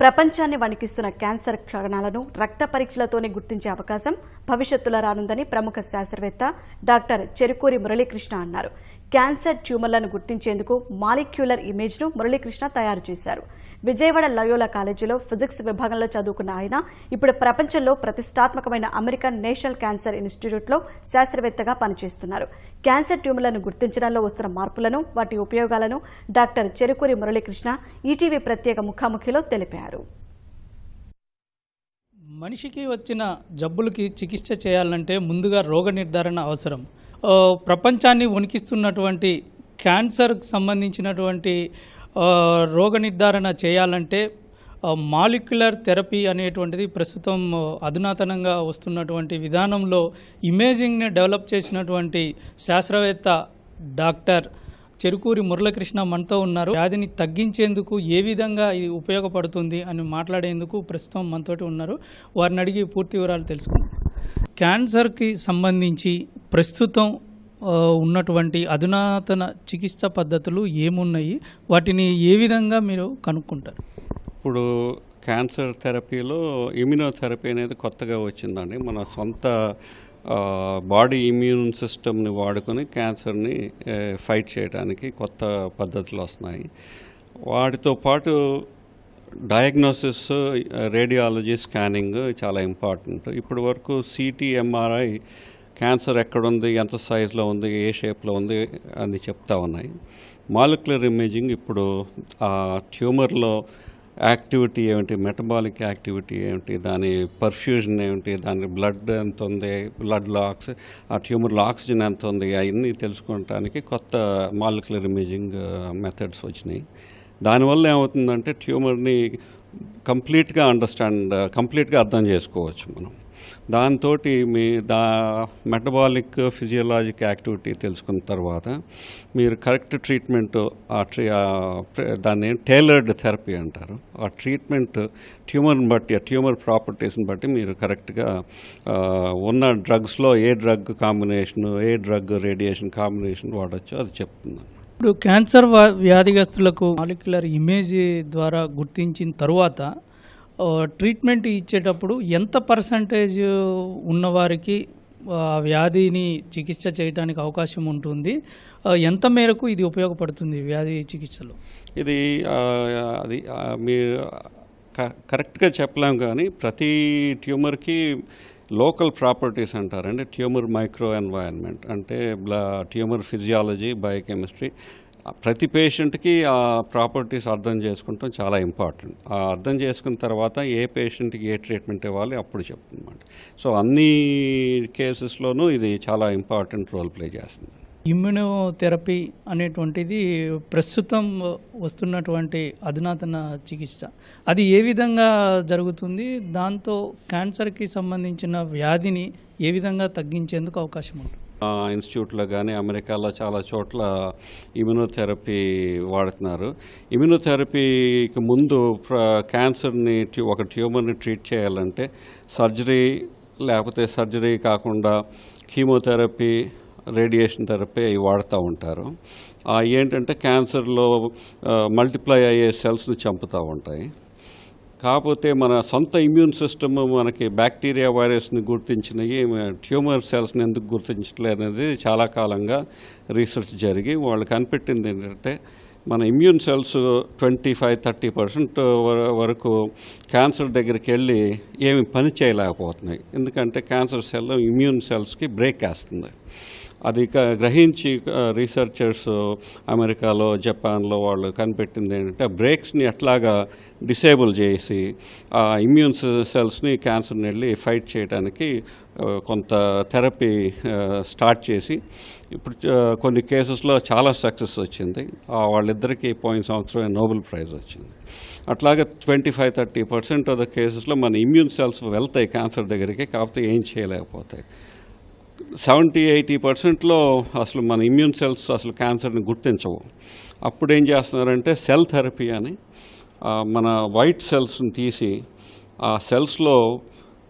ప్రపంచాన్ని వణికిస్తున్న క్యాన్సర్ కణాలను రక్త పరీక్షలతోనే గుర్తించే అవకాశం భవిష్యత్తులో రానుందని ప్రముఖ శాస్త్రవేత్త డాక్టర్ చెరుకూరి మురళీకృష్ణ అన్నారు క్యాన్సర్ ట్యూమర్లను గుర్తించేందుకు మాలిక్యులర్ ఇమేజ్ను మురళీకృష్ణ తయారు చేశారు విజయవాడ లయోలా కాలేజీలో ఫిజిక్స్ విభాగంలో చదువుకున్న ఆయన ఇప్పుడు ప్రపంచంలో ప్రతిష్టాత్మకమైన అమెరికన్ నేషనల్ క్యాన్సర్ ఇన్స్టిట్యూట్లో శాస్త్రవేత్తగా పనిచేస్తున్నారు క్యాన్సర్ ట్యూమర్లను గుర్తించడంలో వస్తున్న మార్పులను వాటి ఉపయోగాలను డాక్టర్ చెరుకూరి మురళీకృష్ణ ఈటీవీ ప్రత్యేక ముఖాముఖిలో తెలిపారు మనిషికి వచ్చిన జబ్బులకి చికిత్స చేయాలంటే ముందుగా రోగ నిర్ధారణ అవసరం ఆ, ప్రపంచాన్ని వణికిస్తున్నటువంటి క్యాన్సర్కి సంబంధించినటువంటి ఆ, రోగ నిర్ధారణ చేయాలంటే మాలిక్యులర్ థెరపీ అనేటువంటిది ప్రస్తుతం ఆ, అధునాతనంగా వస్తున్నటువంటి విధానంలో ఇమేజింగ్ని డెవలప్ చేసినటువంటి శాస్త్రవేత్త డాక్టర్ చెరుకూరి మురళకృష్ణ మనతో ఉన్నారు వ్యాధిని తగ్గించేందుకు ఏ విధంగా ఇది ఉపయోగపడుతుంది అని మాట్లాడేందుకు ప్రస్తుతం మనతోటి ఉన్నారు వారిని అడిగి పూర్తి వివరాలు తెలుసుకుందాం క్యాన్సర్కి సంబంధించి ప్రస్తుతం ఆ, ఉన్నటువంటి అధునాతన చికిత్స పద్ధతులు ఏమున్నాయి వాటిని ఏ విధంగా మీరు కనుక్కుంటారు ఇప్పుడు క్యాన్సర్ థెరపీలో ఇమ్యునోథెరపీ అనేది కొత్తగా వచ్చిందండి మన సొంత ఆ, బాడీ ఇమ్యూన్ సిస్టమ్ని వాడుకొని క్యాన్సర్ని ఏ, ఫైట్ చేయడానికి కొత్త పద్ధతులు వస్తున్నాయి వాటితో పాటు డయాగ్నోసిస్ రేడియాలజీ స్కానింగ్ చాలా ఇంపార్టెంట్ ఇప్పటి వరకు సిటీ ఎంఆర్ఐ క్యాన్సర్ ఎక్కడుంది ఎంత సైజులో ఉంది ఏ షేప్లో ఉంది అని చెప్తా ఉన్నాయి మాలిక్యులర్ ఇమేజింగ్ ఇప్పుడు ఆ ట్యూమర్లో యాక్టివిటీ ఏమిటి మెటబాలిక్ యాక్టివిటీ ఏమిటి దాని పర్ఫ్యూజన్ ఏమిటి దాని బ్లడ్ ఎంత ఉంది బ్లడ్లో ఆక్సి ఆ ట్యూమర్లో ఆక్సిజన్ ఎంత ఉంది అవన్నీ తెలుసుకోవటానికి కొత్త మాలిక్యులర్ ఇమేజింగ్ మెథడ్స్ వచ్చినాయి దానివల్ల ఏమవుతుందంటే ట్యూమర్ని కంప్లీట్గా అండర్స్టాండ్ కంప్లీట్గా అర్థం చేసుకోవచ్చు మనం దాంతో మీ దా మెటబాలిక్ ఫిజియలాజిక్ యాక్టివిటీ తెలుసుకున్న తర్వాత మీరు కరెక్ట్ ట్రీట్మెంట్ ఆ ట్రీ ఆ ప్ర- దాన్ని టైలర్డ్ థెరపీ అంటారు ఆ ట్రీట్మెంట్ ట్యూమర్ని బట్టి ఆ ట్యూమర్ ప్రాపర్టీస్ని బట్టి మీరు కరెక్ట్గా ఆ, ఉన్న డ్రగ్స్లో ఏ డ్రగ్ కాంబినేషన్ ఏ డ్రగ్ రేడియేషన్ కాంబినేషన్ వాడచ్చో అది చెప్తున్నాను ఇప్పుడు క్యాన్సర్ వా- వ్యాధిగ్రస్తులకు మాలిక్యులర్ ఇమేజ్ ద్వారా గుర్తించిన తరువాత ఆ, ట్రీట్మెంట్ ఇచ్చేటప్పుడు ఎంత పర్సంటేజ్ ఉన్నవారికి ఆ వ్యాధిని చికిత్స చేయడానికి అవకాశం ఉంటుంది ఆ, ఎంత మేరకు ఇది ఉపయోగపడుతుంది వ్యాధి చికిత్సలో ఇది ఆ, అది ఆ, మీరు క- కరెక్ట్గా చెప్పలేం కానీ ప్రతి ట్యూమర్కి లోకల్ ప్రాపర్టీస్ అంటారండి ట్యూమర్ మైక్రో ఎన్వైరన్మెంట్ అంటే బ్లా ట్యూమర్ ఫిజియాలజీ బయోకెమిస్ట్రీ ప్రతి పేషెంట్కి ఆ ప్రాపర్టీస్ అర్థం చేసుకుంటాం చాలా ఇంపార్టెంట్ ఆ అర్థం చేసుకున్న తర్వాత ఏ పేషెంట్కి ఏ ట్రీట్మెంట్ ఇవ్వాలి అప్పుడు చెప్తుందన్నమాట సో అన్ని కేసెస్లోనూ ఇది చాలా ఇంపార్టెంట్ రోల్ ప్లే చేస్తుంది ఇమ్యునోథెరపీ అనేటువంటిది ప్రస్తుతం వస్తున్నటువంటి అధునాతన చికిత్స అది ఏ విధంగా జరుగుతుంది దాంతో క్యాన్సర్కి సంబంధించిన వ్యాధిని ఏ విధంగా తగ్గించేందుకు అవకాశం ఉంటుంది ఆ, ఇన్స్టిట్యూట్లో కానీ అమెరికాలో చాలా చోట్ల ఇమ్యునోథెరపీ వాడుతున్నారు ఇమ్యునోథెరపీకి ముందు ప్ర- క్యాన్సర్ని ట్యూ- ఒక ట్యూమర్ని ట్రీట్ చేయాలంటే సర్జరీ లేకపోతే సర్జరీ కాకుండా కీమోథెరపీ రేడియేషన్ థెరపీ అవి వాడుతూ ఉంటారు ఆ ఏంటంటే క్యాన్సర్లో మల్టిప్లై అయ్యే సెల్స్ని చంపుతూ ఉంటాయి కాకపోతే మన సొంత ఇమ్యూన్ సిస్టమ్ మనకి బ్యాక్టీరియా వైరస్ని గుర్తించినవి ట్యూమర్ సెల్స్ని ఎందుకు గుర్తించట్లేదు అనేది చాలా కాలంగా రీసెర్చ్ జరిగి వాళ్ళు కనిపెట్టింది ఏంటంటే మన immune cells twenty five thirty percent వరకు క్యాన్సర్ దగ్గరికి వెళ్ళి ఏమి పని చేయలేకపోతున్నాయి ఎందుకంటే క్యాన్సర్ సెల్ ఇమ్యూన్ సెల్స్కి బ్రేక్ వేస్తుంది అది క- గ్రహించి రీసెర్చర్స్ అమెరికాలో జపాన్లో వాళ్ళు కనిపెట్టింది ఏంటంటే బ్రేక్స్ని ఎట్లాగా డిసేబుల్ చేసి ఆ ఇమ్యూన్ సెల్స్ని క్యాన్సర్ని వెళ్ళి ఫైట్ చేయడానికి ఆ, కొంత థెరపీ స్టార్ట్ చేసి ఇప్పుడు ఆ, కొన్ని కేసెస్లో చాలా సక్సెస్ వచ్చింది ఆ, వాళ్ళిద్దరికీ పోయిన సంవత్సరం నోబెల్ ప్రైజ్ వచ్చింది అట్లాగే twenty five thirty percent of the కేసెస్లో మన ఇమ్యూన్ సెల్స్ వెళ్తాయి క్యాన్సర్ దగ్గరికి కాకపోతే ఏం చేయలేకపోతాయి సెవెంటీ ఎయిటీ పర్సెంట్లో అసలు మన ఇమ్యూన్ సెల్స్ అసలు క్యాన్సర్ని గుర్తించవు అప్పుడు ఏం చేస్తున్నారంటే సెల్ థెరపీ అని ఆ, మన వైట్ సెల్స్ని తీసి ఆ సెల్స్లో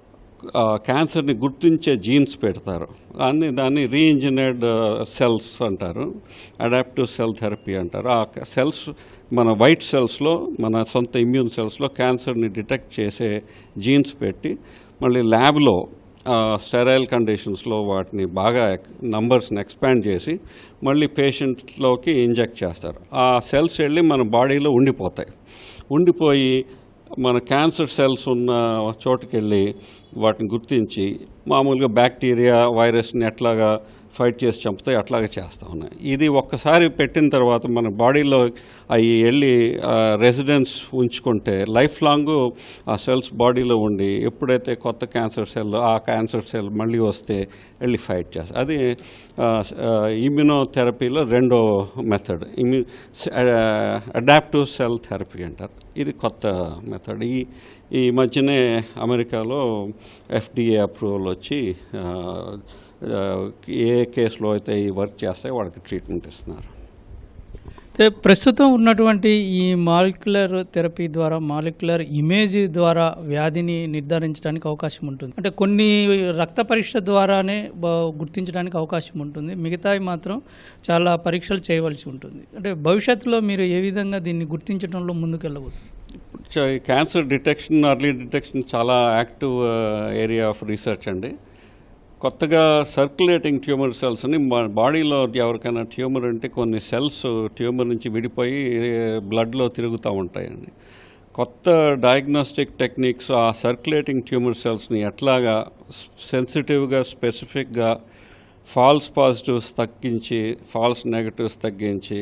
ఆ, క్యాన్సర్ని గుర్తించే జీన్స్ పెడతారు దాన్ని దాన్ని రీఇంజినర్డ్ సెల్స్ అంటారు అడాప్టివ్ సెల్ థెరపీ అంటారు ఆ సెల్స్ మన వైట్ సెల్స్లో మన సొంత ఇమ్యూన్ సెల్స్లో క్యాన్సర్ని డిటెక్ట్ చేసే జీన్స్ పెట్టి మళ్ళీ ల్యాబ్లో స్టెరైల్ కండిషన్స్లో వాటిని బాగా నంబర్స్ని ఎక్స్పాండ్ చేసి మళ్ళీ పేషెంట్లోకి ఇంజెక్ట్ చేస్తారు ఆ సెల్స్ వెళ్ళి మన బాడీలో ఉండిపోతాయి ఉండిపోయి మన క్యాన్సర్ సెల్స్ ఉన్న చోటుకి వెళ్ళి వాటిని గుర్తించి మామూలుగా బ్యాక్టీరియా వైరస్ని ఎట్లాగా ఫైట్ చేసి చంపుతాయి అట్లాగే చేస్తూ ఉన్నాయి ఇది ఒక్కసారి పెట్టిన తర్వాత మన బాడీలో అవి వెళ్ళి రెసిడెన్స్ ఉంచుకుంటే లైఫ్ లాంగ్ ఆ సెల్స్ బాడీలో ఉండి ఎప్పుడైతే కొత్త క్యాన్సర్ సెల్ ఆ క్యాన్సర్ సెల్ మళ్ళీ వస్తే వెళ్ళి ఫైట్ చేస్తారు అది ఇమ్యునోథెరపీలో రెండో మెథడ్ ఇమ్యూ అడాప్టివ్ సెల్ థెరపీ అంటారు ఇది కొత్త మెథడ్ ఈ ఈ మధ్యనే అమెరికాలో ఎఫ్డిఏ అప్రూవల్ వచ్చి ఆ, ఆ, ఏ కేసులో అయితే ఈ వర్క్ చేస్తే వాళ్ళకి ట్రీట్మెంట్ ఇస్తున్నారు అయితే ప్రస్తుతం ఉన్నటువంటి ఈ మాలిక్యులర్ థెరపీ ద్వారా మాలిక్యులర్ ఇమేజ్ ద్వారా వ్యాధిని నిర్ధారించడానికి అవకాశం ఉంటుంది అంటే కొన్ని రక్త పరీక్ష ద్వారానే బ- గుర్తించడానికి అవకాశం ఉంటుంది మిగతావి మాత్రం చాలా పరీక్షలు చేయవలసి ఉంటుంది అంటే భవిష్యత్తులో మీరు ఏ విధంగా దీన్ని గుర్తించడంలో ముందుకెళ్ళవచ్చు చ- ఈ క్యాన్సర్ డిటెక్షన్ అర్లీ డిటెక్షన్ చాలా యాక్టివ్ ఏరియా ఆఫ్ రీసెర్చ్ అండి కొత్తగా సర్క్యులేటింగ్ ట్యూమర్ సెల్స్ అని మా బాడీలో ఎవరికైనా ట్యూమర్ అంటే కొన్ని సెల్స్ ట్యూమర్ నుంచి విడిపోయి బ్లడ్లో తిరుగుతూ ఉంటాయండి కొత్త డయాగ్నోస్టిక్ టెక్నిక్స్ ఆ సర్క్యులేటింగ్ ట్యూమర్ సెల్స్ని ఎట్లాగా సెన్సిటివ్గా స్పెసిఫిక్గా ఫాల్స్ పాజిటివ్స్ తగ్గించి ఫాల్స్ నెగటివ్స్ తగ్గించి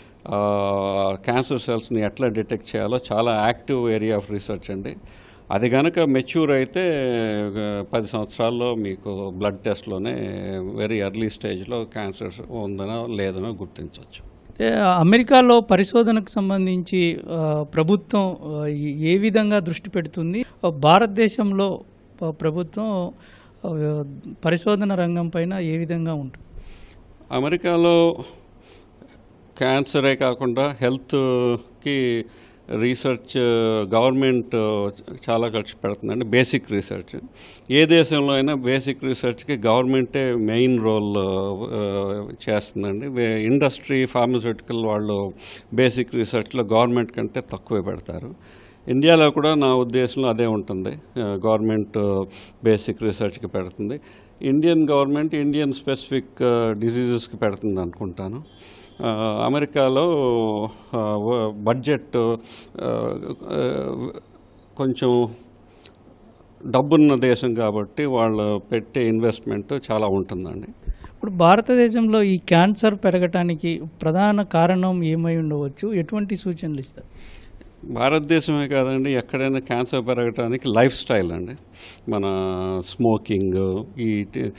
క్యాన్సర్ సెల్స్ని ఎట్లా డిటెక్ట్ చేయాలో చాలా యాక్టివ్ ఏరియా ఆఫ్ రీసెర్చ్ అండి అది కనుక మెచ్యూర్ అయితే ఆ, పది సంవత్సరాల్లో మీకు బ్లడ్ టెస్ట్లోనే వెరీ ఎర్లీ స్టేజ్లో క్యాన్సర్ ఉందనో లేదనో గుర్తించవచ్చు అయితే అమెరికాలో పరిశోధనకు సంబంధించి ఆ, ప్రభుత్వం ఆ, ఏ- ఏ విధంగా దృష్టి పెడుతుంది ఆ, భారతదేశంలో ఆ, ప్రభుత్వం ఆ, పరిశోధన రంగం పైన ఏ విధంగా ఉంటుంది అమెరికాలో క్యాన్సరే కాకుండా హెల్త్కి రీసెర్చ్ గవర్నమెంట్ చాలా ఖర్చు పెడుతుందండి బేసిక్ రీసెర్చ్ ఏ దేశంలో అయినా బేసిక్ రీసెర్చ్కి గవర్నమెంటే మెయిన్ రోల్ చేస్తుందండి వే- ఇండస్ట్రీ ఫార్మస్యూటికల్ వాళ్ళు బేసిక్ రీసెర్చ్లో గవర్నమెంట్ కంటే తక్కువే పెడతారు ఇండియాలో కూడా నా ఉద్దేశంలో అదే ఉంటుంది ఆ, గవర్నమెంట్ బేసిక్ రీసెర్చ్కి పెడుతుంది ఇండియన్ గవర్నమెంట్ ఇండియన్ స్పెసిఫిక్ డిసీజెస్కి పెడుతుంది అనుకుంటాను ఆ, అమెరికాలో ఆ, వ- బడ్జెట్ ఆ, ఆ, కొంచెం డబ్బున్న దేశం కాబట్టి వాళ్ళు పెట్టే ఇన్వెస్ట్మెంట్ చాలా ఉంటుందండి ఇప్పుడు భారతదేశంలో ఈ క్యాన్సర్ పెరగటానికి ప్రధాన కారణం ఏమై ఉండవచ్చు ఎటువంటి సూచనలు ఇస్తారు భారతదేశమే కాదండి ఎక్కడైనా క్యాన్సర్ పెరగడానికి లైఫ్ స్టైల్ అండి మన స్మోకింగ్ ఈ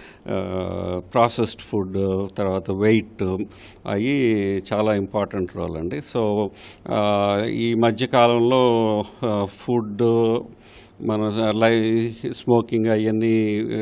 ప్రాసెస్డ్ ఫుడ్ తర్వాత వెయిట్ అవి చాలా ఇంపార్టెంట్ రోల్ అండి సో ఆ, ఈ మధ్యకాలంలో ఫుడ్ మన లై స్మోకింగ్ అవన్నీ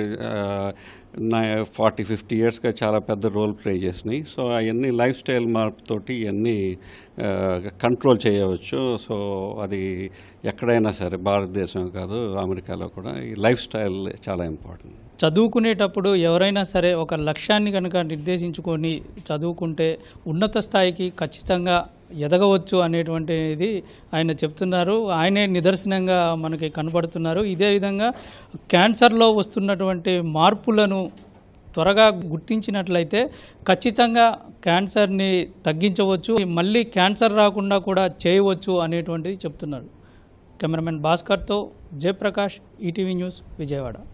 ఫార్టీ ఫిఫ్టీ ఇయర్స్గా చాలా పెద్ద రోల్ ప్లే చేసినాయి సో అవన్నీ లైఫ్ స్టైల్ మార్పుతోటి ఇవన్నీ కంట్రోల్ చేయవచ్చు సో అది ఎక్కడైనా సరే భారతదేశం కాదు అమెరికాలో కూడా ఈ లైఫ్ స్టైల్ చాలా ఇంపార్టెంట్ చదువుకునేటప్పుడు ఎవరైనా సరే ఒక లక్ష్యాన్ని కనుక నిర్దేశించుకొని చదువుకుంటే ఉన్నత స్థాయికి ఖచ్చితంగా ఎదగవచ్చు అనేటువంటిది ఆయన చెప్తున్నారు ఆయనే నిదర్శనంగా మనకి కనపడుతున్నారు ఇదే విధంగా క్యాన్సర్లో వస్తున్నటువంటి మార్పులను త్వరగా గుర్తించినట్లయితే ఖచ్చితంగా క్యాన్సర్ని తగ్గించవచ్చు మళ్ళీ క్యాన్సర్ రాకుండా కూడా చేయవచ్చు అనేటువంటిది చెప్తున్నారు కెమెరామెన్ భాస్కర్తో జయప్రకాష్ ఈటీవీ న్యూస్ విజయవాడ